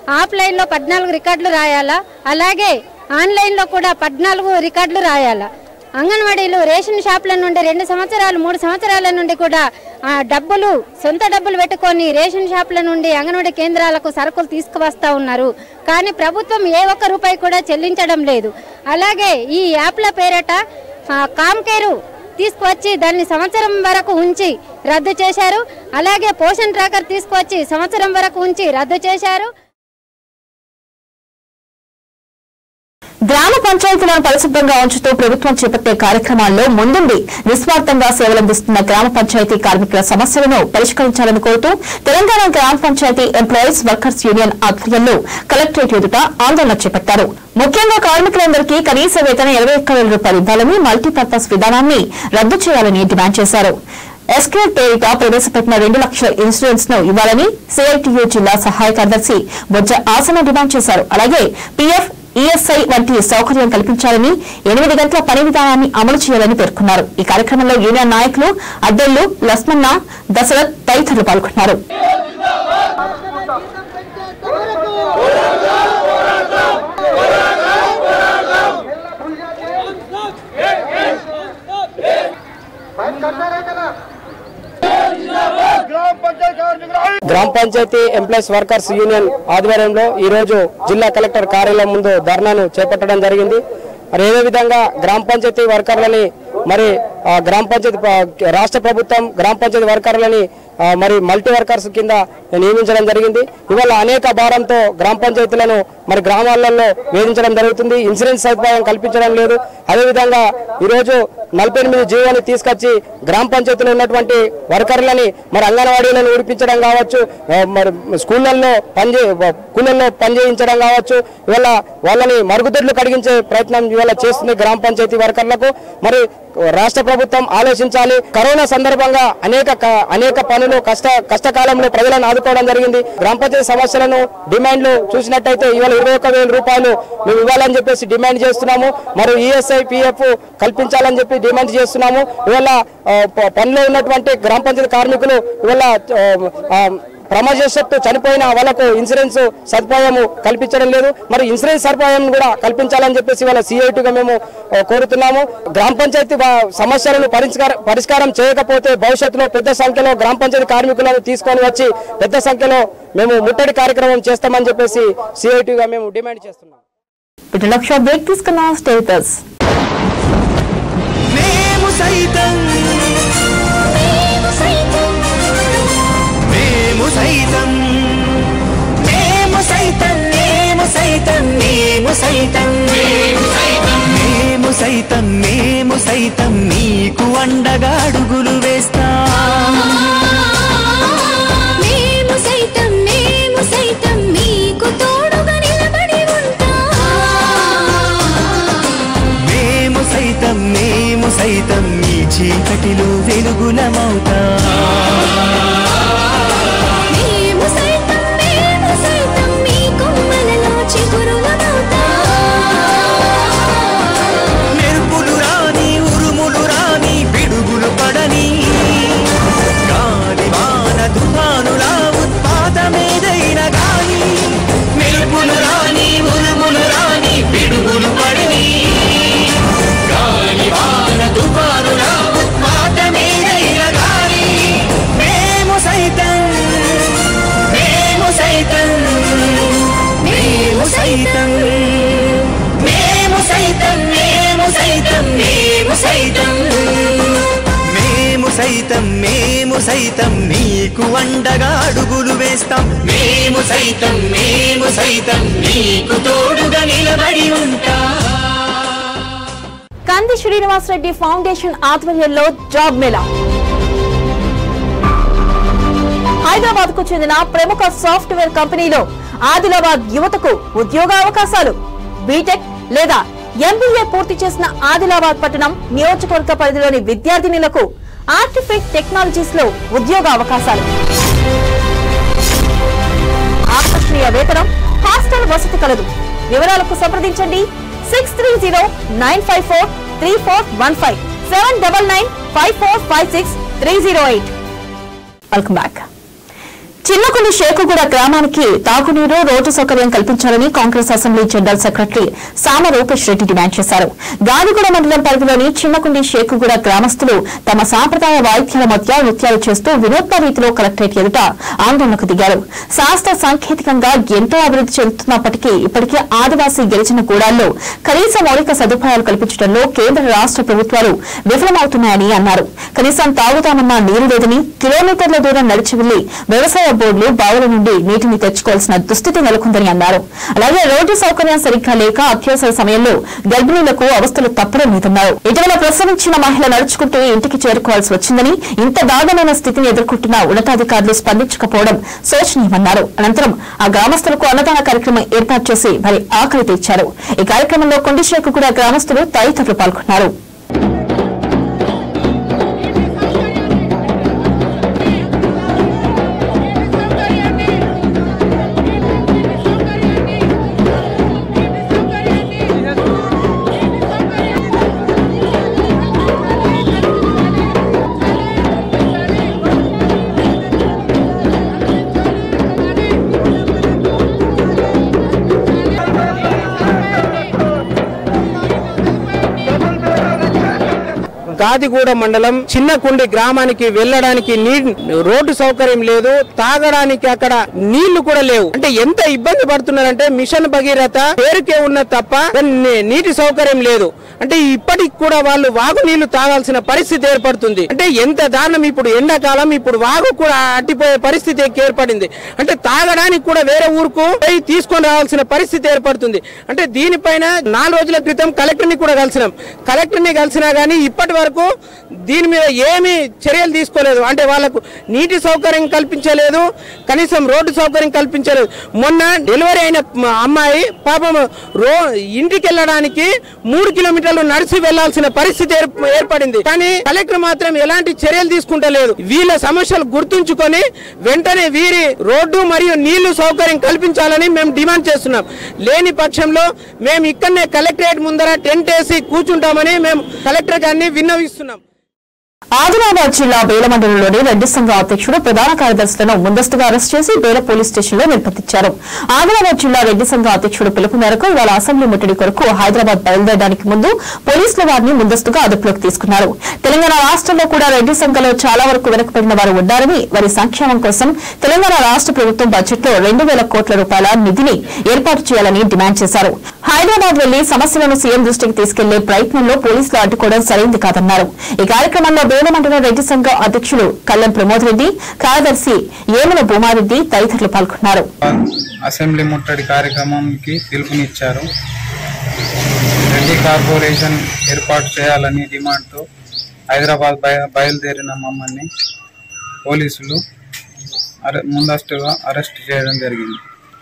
ఆఫ్లైన్లో పద్నాలుగు రికార్డులు రాయాలా అలాగే ఆన్లైన్లో కూడా పద్నాలుగు రికార్డులు రాయాలా అంగన్వాడీలు రేషన్ షాపుల నుండి రెండు సంవత్సరాలు మూడు సంవత్సరాల నుండి కూడా ఆ, డబ్బులు సొంత డబ్బులు పెట్టుకొని రేషన్ షాపుల నుండి అంగన్వాడీ కేంద్రాలకు సరుకులు తీసుకువస్తా ఉన్నారు కానీ ప్రభుత్వం ఏ ఒక్క రూపాయి కూడా చెల్లించడం లేదు అలాగే ఈ యాప్ల పేరట ఆ, కామ్కేరు తీసుకువచ్చి దాన్ని సంవత్సరం వరకు ఉంచి రద్దు చేశారు అలాగే పోషన్ ట్రాకర్ తీసుకువచ్చి సంవత్సరం వరకు ఉంచి రద్దు చేశారు గ్రామ పంచాయతీలను పరిశుభ్రంగా ఉంచుతూ ప్రభుత్వం చేపట్టే కార్యక్రమాల్లో ముందుండి నిస్వార్థంగా సేవలందిస్తున్న గ్రామ పంచాయతీ కార్మికుల సమస్యలను పరిష్కరించాలని కోరుతూ తెలంగాణ గ్రామ పంచాయతీ ఎంప్లాయీస్ వర్కర్స్ యూనియన్ ఆధ్వర్యంలో కలెక్టరేట్ ఎదుట ఆందోళన చేపట్టారు ముఖ్యంగా కార్మికులందరికీ కనీస వేతనం ఇరవై ఒక్క వేల రూపాయలు ఇవ్వాలని మల్టీపర్పస్ విధానాన్ని రద్దు చేయాలని డిమాండ్ చేశారు ఎస్కేల్ పేరిట ప్రవేశపెట్టిన రెండు లక్షల ఇన్సూరెన్స్ ను ఇవ్వాలని సిఐటియు జిల్లా సహాయ కార్యదర్శి బొజ్జ ఆసన డిమాండ్ చేశారు అలాగే పీఎఫ్ ఈఎస్ఐ వంటి సౌకర్యం కల్పించాలని ఎనిమిది గంటల పని విధానాన్ని అమలు చేయాలని పేర్కొన్నారు ఈ కార్యక్రమంలో యూనియన్ నాయకులు అద్దెళ్లు లస్మన్న దశరథ్ తదితరులు పాల్గొన్నారు గ్రామ పంచాయతీ ఎంప్లాయీస్ వర్కర్స్ యూనియన్ ఆధ్వర్యంలో ఈ రోజు జిల్లా కలెక్టర్ కార్యాలయం ముందు ధర్నాను చేపట్టడం జరిగింది మరి ఏదే విధంగా గ్రామ పంచాయతీ వర్కర్లని మరి ఆ, గ్రామ పంచాయతీ ప- రాష్ట్ర ప్రభుత్వం గ్రామ పంచాయతీ వర్కర్లని ఆ, మరి మల్టీ వర్కర్స్ కింద నియమించడం జరిగింది ఇవాళ అనేక భారంతో గ్రామ పంచాయతీలను మరి గ్రామాలలో వేధించడం జరుగుతుంది ఇన్సూరెన్స్ సదుపాయం కల్పించడం లేదు అదేవిధంగా ఈరోజు నలభై ఎనిమిది జీవోని తీసుకొచ్చి గ్రామ పంచాయతీలో ఉన్నటువంటి వర్కర్లని మరి అంగన్వాడీలను ఊడిపించడం కావచ్చు ఆ, మరి స్కూళ్ళల్లో పనిచే స్కూళ్ళల్లో పనిచేయించడం కావచ్చు ఇవాళ వాళ్ళని మరుగుదొడ్లు కడిగించే ప్రయత్నం ఇవాళ చేస్తుంది గ్రామ పంచాయతీ వర్కర్లకు మరి రాష్ట్ర ప్రభుత్వం ఆలోచించాలి కరోనా సందర్భంగా అనేక క- అనేక పనులు కష్ట కష్టకాలంలో ప్రజలను ఆదుకోవడం జరిగింది గ్రామ పంచాయతీ సమస్యలను డిమాండ్లు చూసినట్టయితే ఇవాళ ఇరవై ఒక్క వేల రూపాయలు మేము ఇవ్వాలని చెప్పేసి డిమాండ్ చేస్తున్నాము మరియు ఈఎస్ఐ పిఎఫ్ కల్పించాలని చెప్పి డిమాండ్ చేస్తున్నాము ఇవాళ ఆ, ప- పనిలో ఉన్నటువంటి గ్రామ పంచాయతీ కార్మికులు ఇవాళ ఆ, ఆ, ప్రమాదవశాత్తు చనిపోయిన వాళ్ళకు ఇన్సూరెన్స్ సదుపాయం కల్పించడం లేదు మరి ఇన్సూరెన్స్ సదుపాయం కూడా కల్పించాలని చెప్పేసి వాళ్ళ సిఐటిగా మేము ఆ, కోరుతున్నాము గ్రామ పంచాయతీ వా- సమస్యలను పరిష్కార పరిష్కారం చేయకపోతే భవిష్యత్తులో పెద్ద సంఖ్యలో గ్రామ పంచాయతీ కార్మికులను తీసుకొని వచ్చి పెద్ద సంఖ్యలో మేము ముట్టడి కార్యక్రమం చేస్తామని చెప్పేసి సిఐటిగా మేము డిమాండ్ చేస్తున్నాం ఇటు లక్ష బ్రేక్ తీసుకున్న స్టేటస్ మేము సైతం మేము సైతం మేము సైతం మేము సైతం మేము సైతం మేము సైతం మేము సైతం మేము సైతం నీకు అండగా అడుగులు వేస్తా మేము సైతం మేము సైతం మీకు తోడుగా నిలబడి మేము సైతం మేము సైతం ఈ చీకటిలో వెలుగులమవుతా మేము సైతం మేము సైతం మీ కొమ్మలలో చిగురులమవుతా మెరుపులు రాని ఉరుములు రాని పిడుగులు పడని గాలి వాన తుఫానులా ఉత్పాతమేదైన గాని మెరుపులు రాని ఉరుములు రాని పిడుగులు పడని గాలి వాన తుఫానులా ఉత్పాతమేదైన గాని మేము సైతం మేము సైతం మేము సైతం మేము సైతం మేము సైతం మేము సైతం మేము సైతం మేము సైతం నీకు అండగా అడుగులు వేస్తాం మేము సైతం మేము సైతం నీకు తోడుగా నిలబడి ఉంటాం కంది శ్రీనివాసరెడ్డి ఫౌండేషన్ ఆధ్వర్యంలో జాబ్ మేళా హైదరాబాద్ కు చెందిన ప్రముఖ సాఫ్ట్వేర్ కంపెనీలో ఆదిలాబాద్ యువతకు ఉద్యోగ అవకాశాలు బీటెక్ లేదా ఎంబీఏ పూర్తి చేసిన ఆదిలాబాద్ పట్టణం నియోజకవర్గ పరిధిలోని విద్యార్థినులకు ఆర్టిఫిక్ టెక్నాలజీస్ లో ఉద్యోగ అవకాశాలు ఆకర్షణీయ వేతనం హాస్టల్ వసతి కలదు వివరాలకు సంప్రదించండి six three zero nine five four three four one five seven double nine five four five six three zero eight welcome back Chinnakonda Shekuguda గ్రామానికి తాగునీరు రోడ్డు సౌకర్యం కల్పించాలని కాంగ్రెస్ అసెంబ్లీ జనరల్ సెక్రటరీ సామ రూపేష్ రెడ్డి డిమాండ్ చేశారు గాలిగూడ మండలం పరిధిలోని చిన్నకుండి షేకుగూడ గ్రామస్తులు తమ సాంప్రదాయ వాయిద్యాల మధ్య నృత్యాలు చేస్తూ వినూత్న రీతిలో కలెక్టరేట్ ఎదుట ఆందోళనకు దిగారు శాస్త్ర సాంకేతికంగా ఎంతో అభివృద్ధి చెందుతున్నప్పటికీ ఇప్పటికే ఆదివాసీ గిరిజన గూడాల్లో కనీస మౌలిక సదుపాయాలు కల్పించడంలో కేంద్ర రాష్ట ప్రభుత్వాలు విఫలమవుతున్నాయని అన్నారు కనీసం తాగుతామన్న నీరు లేదని కిలోమీటర్ల దూరం నడిచి వెళ్లి వ్యవసాయ బోర్డులు బావుల నుండి నీటిని తెచ్చుకోవాల్సిన దుస్థితి నెలకొందని అన్నారు అలాగే రోడ్డు సౌకర్యం సరిగ్గా లేక అత్యవసర సమయంలో గర్భిణీలకు అవస్థలు తప్పడం లేదన్నారు ఇటీవల ప్రసవించిన మహిళ నడుచుకుంటూ ఇంటికి చేరుకోవాల్సి వచ్చిందని ఇంత దారుణమైన స్థితిని ఎదుర్కొంటున్న ఉన్నతాధికారులు స్పందించకపోవడం శోచనీయమన్నారు అనంతరం ఆ గ్రామస్తులకు అన్నదాన కార్యక్రమం ఏర్పాటు చేసి మరి ఆకలి తీర్చారు ఈ కార్యక్రమంలో కొండిశేఖు కూడా గ్రామస్తులు తదితరులు పాల్గొన్నారు గాదిగూడ మండలం చిన్నకుండి గ్రామానికి వెళ్ళడానికి నీ రోడ్డు సౌకర్యం లేదు తాగడానికి అక్కడ నీళ్లు కూడా లేవు అంటే ఎంత ఇబ్బంది పడుతున్నారంటే మిషన్ భగీరథ పేరుకే ఉన్న తప్ప నీ- నీటి సౌకర్యం లేదు అంటే ఇప్పటికి కూడా వాళ్ళు వాగు నీళ్లు తాగాల్సిన పరిస్థితి ఏర్పడుతుంది అంటే ఎంత దారుణం ఇప్పుడు ఎండాకాలం ఇప్పుడు వాగు కూడా అట్టిపోయే పరిస్థితి ఏర్పడింది అంటే తాగడానికి కూడా వేరే ఊరుకు పోయి తీసుకొని రావాల్సిన పరిస్థితి ఏర్పడుతుంది అంటే దీనిపైన నాలుగు రోజుల క్రితం కలెక్టర్ ని కూడా కలిసినాం కలెక్టర్ ని కలిసినా గానీ ఇప్పటి వరకు దీని మీద ఏమీ చర్యలు తీసుకోలేదు అంటే వాళ్ళకు నీటి సౌకర్యం కల్పించలేదు కనీసం రోడ్డు సౌకర్యం కల్పించలేదు మొన్న డెలివరీ అయిన మ- అమ్మాయి పాపం రో ఇంటికి వెళ్ళడానికి మూడు కిలోమీటర్లు నడిచి వెళ్లాల్సిన పరిస్థితి ఏర్ప- ఏర్పడింది కానీ కలెక్టర్ మాత్రం ఎలాంటి చర్యలు తీసుకుంటలేదు వీళ్ళ సమస్యలు గుర్తుంచుకొని వెంటనే వీరి రోడ్డు మరియు నీళ్లు సౌకర్యం కల్పించాలని మేము డిమాండ్ చేస్తున్నాం లేని పక్షంలో మేము ఇక్కడనే కలెక్టరేట్ ముందర టెంట్ వేసి కూర్చుంటామని మేము కలెక్టర్ గారిని విన్నవిస్తున్నాం ఆదిలాబాద్ జిల్లా బేల మండలంలోని రెడ్డి సంఘం అధ్యక్షుడు ప్రధాన కార్యదర్శులను ముందస్తుగా అరెస్ట్ చేసి బేల పోలీస్ స్టేషన్లో నిర్బంధించారు ఆదిలాబాద్ జిల్లా రెడ్డి సంఘం అధ్యక్షుడు పిలుపు మేరకు ఇవాళ అసెంబ్లీ ముట్టడి కొరకు హైదరాబాద్ బయలుదేరడానికి ముందు పోలీసులు వారిని ముందస్తుగా అదుపులోకి తీసుకున్నారు తెలంగాణ రాష్ట్రంలో కూడా రెడ్డి సంఘంలో చాలా వరకు వెనకబడిన వారు ఉన్నారని వారి సంక్షేమం కోసం తెలంగాణ రాష్ట్ర ప్రభుత్వం బడ్జెట్లో రెండు వేల కోట్ల రూపాయల నిధిని ఏర్పాటు చేయాలని డిమాండ్ చేశారు హైదరాబాద్ వెళ్లి సమస్యలను సీఎం దృష్టికి తీసుకెళ్లే ప్రయత్నంలో పోలీసులు అడ్డుకోవడం సరైంది కాదన్నారు ఈ కార్యక్రమంలో బేలమండల రెడ్డి సంఘం అధ్యక్షులు కళ్లం ప్రమోద్ రెడ్డి కార్యదర్శి ఏమల భూమారెడ్డి తదితరులు పాల్గొన్నారు అసెంబ్లీ ముట్టడి కార్యక్రమంకి పిలుపునిచ్చారు రెడ్డి కార్పొరేషన్ ఏర్పాటు చేయాలని డిమాండ్తో హైదరాబాద్ బయ- బయలుదేరిన మమ్మల్ని పోలీసులు అరె- ముందస్తుగా అరెస్ట్ చేయడం జరిగింది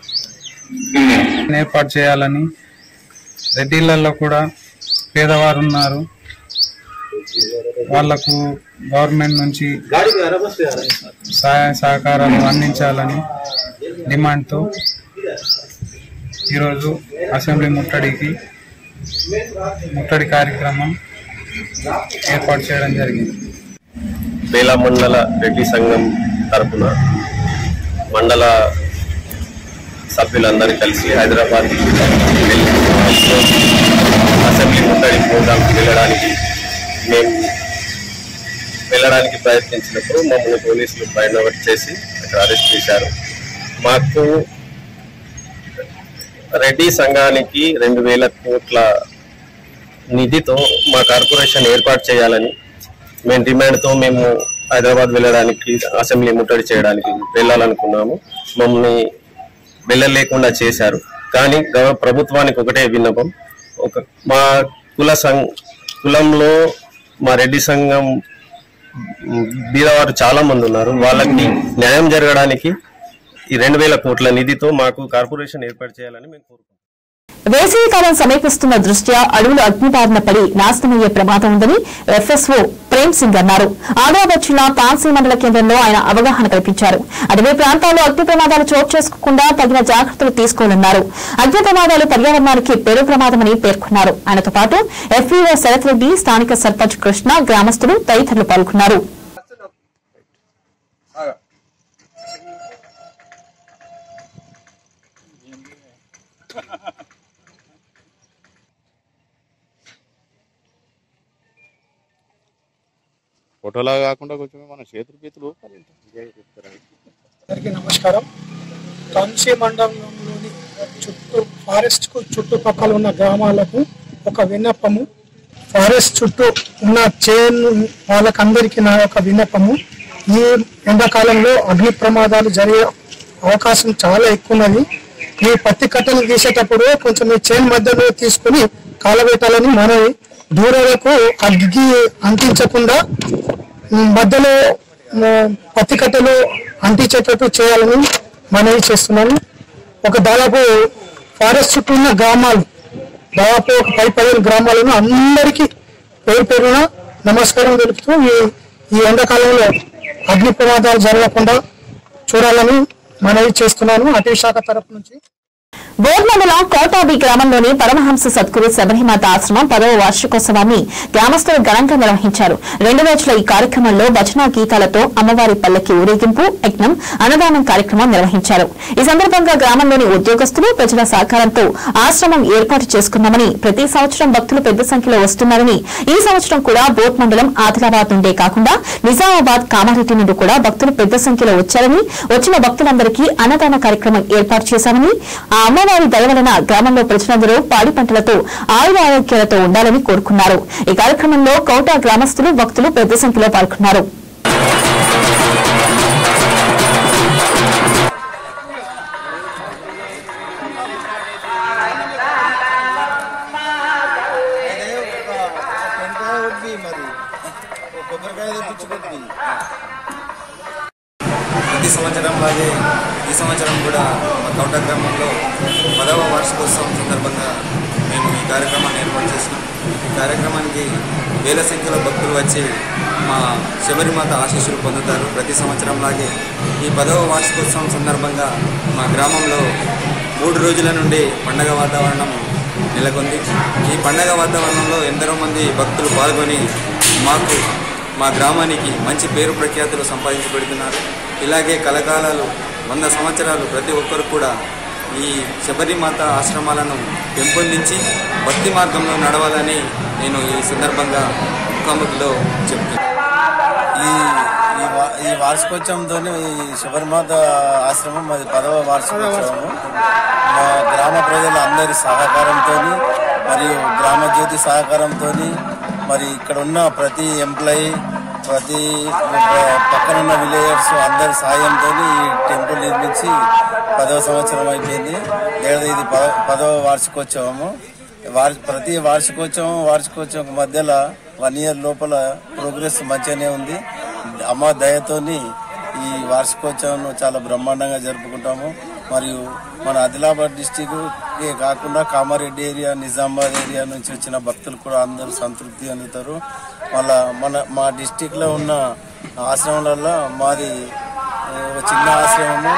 ఏర్పాటు చేయాలని రెడ్డిలలో కూడా పేదవారు ఉన్నారు వాళ్లకు గవర్నమెంట్ నుంచి సహాయ సహకారాలు అందించాలని డిమాండ్తో ఈరోజు అసెంబ్లీ ముట్టడికి ముట్టడి కార్యక్రమం ఏర్పాటు చేయడం జరిగింది బేలా మండల రెడ్డి సంఘం తరపున మండల సభ్యులందరూ కలిసి హైదరాబాద్ వెళ్ళి అసెంబ్లీ ముట్టడి ప్రోగ్రాంకి వెళ్ళడానికి మేము వెళ్ళడానికి ప్రయత్నించినప్పుడు మమ్మల్ని పోలీసులు బయట చేసి అక్కడ అరెస్ట్ చేశారు మాకు రెడ్డి సంఘానికి రెండు వేల కోట్ల నిధితో మా కార్పొరేషన్ ఏర్పాటు చేయాలని మేము డిమాండ్తో మేము హైదరాబాద్ వెళ్ళడానికి అసెంబ్లీ ముట్టడి చేయడానికి వెళ్ళాలనుకున్నాము మమ్మల్ని వెళ్ళలేకుండా చేశారు కానీ గవ- ప్రభుత్వానికి ఒకటే విన్నపం ఒక మా కుల సం కులంలో మా రెడ్డి సంఘం మ్, బీదవారు చాలా మంది ఉన్నారు వాళ్ళకి న్యాయం జరగడానికి ఈ రెండు వేల కోట్ల నిధితో మాకు కార్పొరేషన్ ఏర్పాటు చేయాలని మేము కోరుకుంటున్నాం వేసవికాలం సమీపిస్తున్న దృష్ట్యా అడవులు అగ్నిబారిన పడి నాశనమయ్యే ప్రమాదం ఉందని ఎఫ్ఎస్ఓ ప్రేమ్ సింగ్ అన్నారు ఆదిలాబాద్ జిల్లా తాన్సీ మండల కేంద్రంలో ఆయన అవగాహన కల్పించారు అటవీ ప్రాంతాల్లో అగ్ని ప్రమాదాలు చోటు చేసుకోకుండా తగిన జాగ్రత్తలు తీసుకోవాలన్నారు అగ్ని ప్రమాదాలు పర్యావరణానికి పెను ప్రమాదమని పేర్కొన్నారు ఆయనతో పాటు ఎఫ్ఈఓ శరత్ రెడ్డి స్థానిక సర్పంచ్ కృష్ణ గ్రామస్తులు తదితరులు పాల్గొన్నారు ఫోటోలా కాకుండా కొంచెం మన చేతులు గీతులు ఊపాలి ఇంత. ఇదే చెప్తారా? అందరికీ నమస్కారం కాన్సీ మండలంలోని చుట్టూ ఫారెస్ట్ కు చుట్టుపక్కల ఉన్న గ్రామాలకు ఒక విన్నపము ఫారెస్ట్ చుట్టూ ఉన్న చైన్ వాళ్ళకందరికీ నా యొక్క విన్నపము ఈ ఎండాకాలంలో అగ్ని ప్రమాదాలు జరిగే అవకాశం చాలా ఎక్కువ ఉన్నది ఈ పత్తి కట్టలు తీసేటప్పుడు కొంచెం ఈ చైన్ మధ్యలో తీసుకుని కాలబెట్టాలని మనవి దూరాలకు అగ్గి అంటించకుండా ఉమ్, మధ్యలో ఉమ్, పత్తి కట్టెలు అంటించేటట్టు చేయాలని మనవి చేస్తున్నాను ఒక దాదాపు ఫారెస్ట్ చుట్టూ ఉన్న గ్రామాలు దాదాపు ఒక పది పదిహేను గ్రామాలను అందరికీ పేరు పేరున నమస్కారం తెలుపుతూ ఈ ఈ ఎండాకాలంలో అగ్ని ప్రమాదాలు జరగకుండా చూడాలని మనవి చేస్తున్నాను అటవీ శాఖ తరపు నుంచి బోర్ మండలం కోటాబి గ్రామంలోని పరమహంస సద్గురు శబరిమాత ఆశ్రమం పదవ వార్షికోత్సవాన్ని గ్రామస్తులు ఘనంగా నిర్వహించారు రెండు రోజుల ఈ కార్యక్రమంలో భజన గీతాలతో అమ్మవారి పల్లకి ఊరేగింపు యజ్ఞం అన్నదానం కార్యక్రమం నిర్వహించారు ఈ సందర్భంగా గ్రామంలోని ఉద్యోగస్తులు ప్రజల సహకారంతో ఆశ్రమం ఏర్పాటు చేసుకున్నామని ప్రతి సంవత్సరం భక్తులు పెద్ద సంఖ్యలో వస్తున్నారని ఈ సంవత్సరం కూడా బోట్ మండలం ఆదిలాబాద్ నుండే కాకుండా నిజామాబాద్ కామారెడ్డి నుండి కూడా భక్తులు పెద్ద సంఖ్యలో వచ్చారని వచ్చిన భక్తులందరికీ అన్నదాన కార్యక్రమం ఏర్పాటు చేశామని ఆ అమ్మవారి దయ వలన గ్రామంలో ప్రజలందరూ పాడి పంటలతో ఆయుర ఆరోగ్యాలతో ఉండాలని కోరుకున్నారు ఈ కార్యక్రమంలో కౌటా గ్రామస్తులు భక్తులు పెద్ద సంఖ్యలో పాల్గొన్నారు ప్రతి సంవత్సరం లాగే ఈ సంవత్సరం కూడా మా కౌట గ్రామంలో పదవ వార్షికోత్సవం సందర్భంగా మేము ఈ కార్యక్రమాన్ని ఏర్పాటు చేసినాం ఈ కార్యక్రమానికి వేల సంఖ్యలో భక్తులు వచ్చి మా శబరిమాత ఆశీస్సులు పొందుతారు ప్రతి సంవత్సరం లాగే ఈ పదవ వార్షికోత్సవం సందర్భంగా మా గ్రామంలో మూడు రోజుల నుండి పండగ వాతావరణం నెలకొంది ఈ పండగ వాతావరణంలో ఎందరో మంది భక్తులు పాల్గొని మాకు మా గ్రామానికి మంచి పేరు ప్రఖ్యాతులు సంపాదించి పెడుతున్నారు ఇలాగే కలకాలాలు వంద సంవత్సరాలు ప్రతి ఒక్కరు కూడా ఈ శబరిమాత ఆశ్రమాలను పెంపొందించి భక్తి మార్గంలో నడవాలని నేను ఈ సందర్భంగా ముఖాముఖిలో చెప్తున్నాను ఈ ఈ వా- ఈ వార్షికోత్సవంతో ఈ శబరిమాత ఆశ్రమం అది పదవ వార్షికోత్సవము మా గ్రామ ప్రజల అందరి సహకారంతో మరియు గ్రామ జ్యోతి సహకారంతో మరి ఇక్కడ ఉన్న ప్రతి ఎంప్లాయీ ప్రతి ప- పక్కనున్న విలేజర్స్ అందరి సాయంతో ఈ టెంపుల్ నిర్మించి పదవ సంవత్సరం అయిపోయింది లేదా ఇది పద పదవ వార్షికోత్సవము వార్ ప్రతి వార్షికోత్సవం వార్షికోత్సవం మధ్యలో వన్ ఇయర్ లోపల ప్రోగ్రెస్ మంచిగానే ఉంది అమ్మ దయతోని ఈ వార్షికోత్సవం చాలా బ్రహ్మాండంగా జరుపుకుంటాము మరియు మన ఆదిలాబాద్ డిస్టిక్ కాకుండా కామారెడ్డి ఏరియా నిజామాబాద్ ఏరియా నుంచి వచ్చిన భక్తులు కూడా అందరూ సంతృప్తి చెందుతారు మళ్ళా మన మా డిస్టిక్ లో ఉన్న ఆశ్రమాలలో మాది ఆ, ఒక చిన్న ఆశ్రమము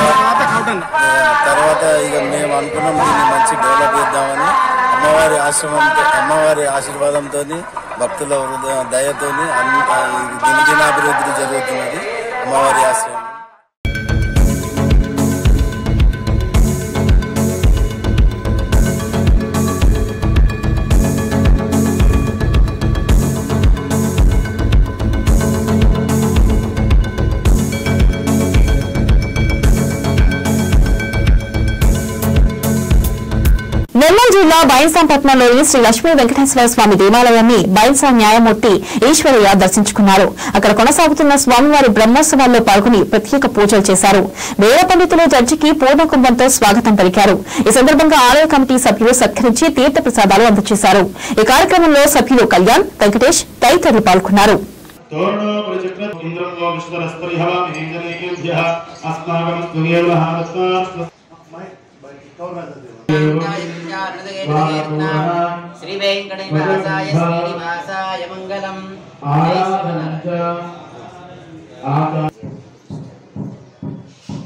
ఆ, తర్వాత ఇక మేము అనుకున్నాం దీన్ని మంచి డెవలప్ చేద్దామని అమ్మవారి ఆశ్రమంతో అమ్మవారి ఆశీర్వాదంతో భక్తుల హృదయ దయతోని అన్ని ఆ, ఇది దినదినాభివృద్ధి జరుగుతున్నది అమ్మవారి ఆశ్రమం నెల్లూరు జిల్లా బైన్సాంపట్నంలోని శ్రీ లక్ష్మీ వెంకటేశ్వర స్వామి దేవాలయాన్ని బైన్సా న్యాయమూర్తి ఈశ్వరయ్య దర్శించుకున్నారు అక్కడ కొనసాగుతున్న స్వామివారి బ్రహ్మోత్సవాల్లో పాల్గొని ప్రత్యేక పూజలు చేశారు వేద పండితులు జడ్జికి పూర్ణకుంభంతో స్వాగతం పలికారు ఈ సందర్భంగా ఆలయ కమిటీ సభ్యులు సత్కరించి తీర్థ ప్రసాదాలు అందజేశారు ఈ కార్యక్రమంలో సభ్యులు కళ్యాణ్ వెంకటేష్ తదితరులు పాల్గొన్నారు తోరణో పరిచక్ర ఇంద్రం వో విశ్వరస్తరిహవామి జనేభ్యః అస్మాకం త్వమేవ హారత్వాస్మ శ్రీ వెంకటనివాసాయ శ్రీనివాసాయ మంగళం జై శివనారాయణ.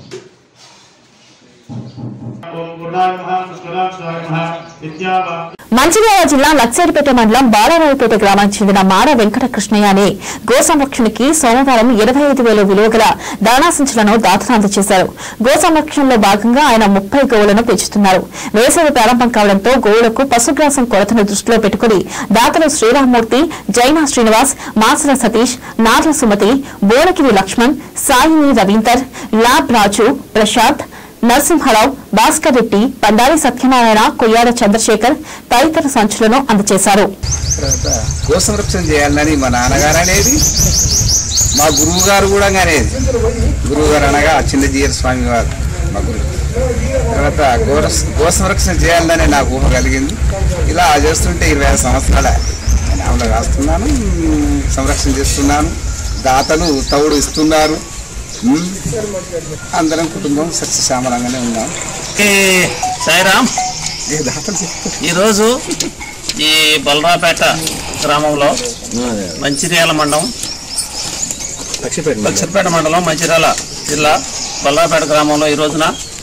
ఓం పూర్ణాయ మహా కృష్ణరాక్షాయ మహా విద్యావా మంచిర్యాల జిల్లా లక్సేరిపేట మండలం బాలరావుపేట గ్రామానికి చెందిన మాడ వెంకట కృష్ణయ్య అనే గో సంరక్షణకి సోమవారం ఇరవై ఐదు వేల విలువ గల దాణా సంచులను దాతలు అందజేశారు గో సంరక్షణలో భాగంగా ఆయన ముప్పై గోవులను పెంచుతున్నారు వేసవి ప్రారంభం కావడంతో గోవులకు పశుగ్రాసం కొరతను దృష్టిలో పెట్టుకుని దాతలు శ్రీరామ్మూర్తి జైనా శ్రీనివాస్ మాసల సతీష్ నార్ల సుమతి బోనగిరి లక్ష్మణ్ సాయిని రవీందర్ లాబ్ రాజు ప్రశాంత్ నరసింహరావు భాస్కర్ రెడ్డి బండారి సత్యనారాయణ కొయ్యాడ చంద్రశేఖర్ తదితర సంచులను అందజేశారు తర్వాత గో సంరక్షణ చేయాలని మా నాన్నగారు అనేది మా గురువు గారు కూడా అనేది గురువు గారు అనగా చిన్నజీయర్ స్వామి వారు మా గురువు తర్వాత గో గో సంరక్షణ చేయాలని నాకు ఊహ కలిగింది ఇలా చేస్తుంటే ఇరవై ఐదు సంవత్సరాల నేను ఆమెలో రాస్తున్నాను ఉమ్, సంరక్షణ చేస్తున్నాను దాతలు తౌడు ఇస్తున్నారు ఉమ్, అందరం కుటుంబం సస్యశ్యామలంగానే ఉన్నాం సాయిరామ్ ఈరోజు ఈ బలరాపేట గ్రామంలో మంచిర్యాల మండలం లక్ష్మీపేట మండలం మంచిర్యాల జిల్లా బలరాపేట గ్రామంలో ఈ రోజున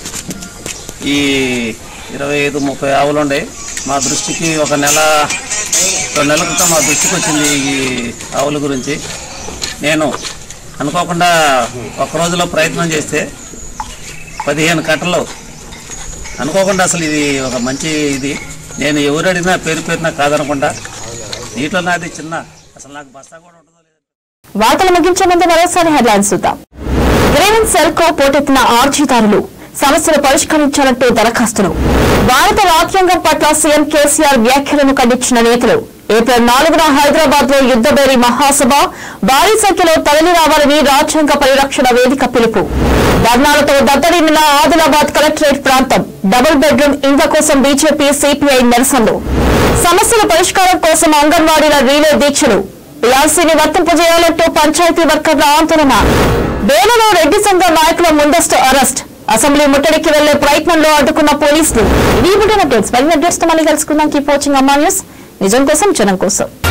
ఈ ఇరవై ఐదు ముప్పై ఆవులు ఉండే మా దృష్టికి ఒక నెల రెండు నెలల క్రితం మా దృష్టికి వచ్చింది ఈ ఆవుల గురించి నేను అనుకోకుండా ఒక రోజులో ప్రయత్నం చేస్తే పదిహేను కట్టలు అనుకోకుండా అసలు ఇది ఒక మంచి ఇది నేను ఎవరు అడిగినా పేరు పేరున కాదనకుండా నీటిలో నాది చిన్న అసలు నాకు బస్తా కూడా ఉండదు వార్తలు ముగించే ముందు మరోసారి హెడ్లైన్స్ చూద్దాం గ్రేవెన్ సెల్ కో పోటెత్తిన ఆర్జీదారులు సమస్యలు పరిష్కరించాలంటూ దరఖాస్తులు భారత రాజ్యాంగం పట్ల సీఎం కేసీఆర్ వ్యాఖ్యలను ఖండించిన నేతలు ఏప్రిల్ నాలుగున హైదరాబాద్ లో యుద్దబేరి మహాసభ భారీ సంఖ్యలో తరలి రావాలని రాజ్యాంగ పరిరక్షణ వేదిక పిలుపు ధర్నాలతో దత్తడిల్లిన ఆదిలాబాద్ కలెక్టరేట్ ప్రాంతం డబుల్ బెడ్రూమ్ ఇండ్ల కోసం బీజేపీ సిపిఐ నిరసనలు సమస్యల పరిష్కారం కోసం అంగన్వాడీల రీలే దీక్షలు పీఆర్సీని వర్తింపజేయాలంటూ పంచాయతీ వర్కర్ల ఆందోళన బేలలో రెడ్డి సంఘం నాయకుల ముందస్తు అరెస్ట్ అసెంబ్లీ ముట్టడికి వెళ్లే ప్రయత్నంలో అడ్డుకున్న పోలీసులు ఈ బుటన్ అప్డేట్స్ మరిన్ని అప్డేట్స్ తో మళ్ళీ కలుసుకుందాం కీప్ వాచింగ్ అమ్మా న్యూస్ నిజం కోసం జనం కోసం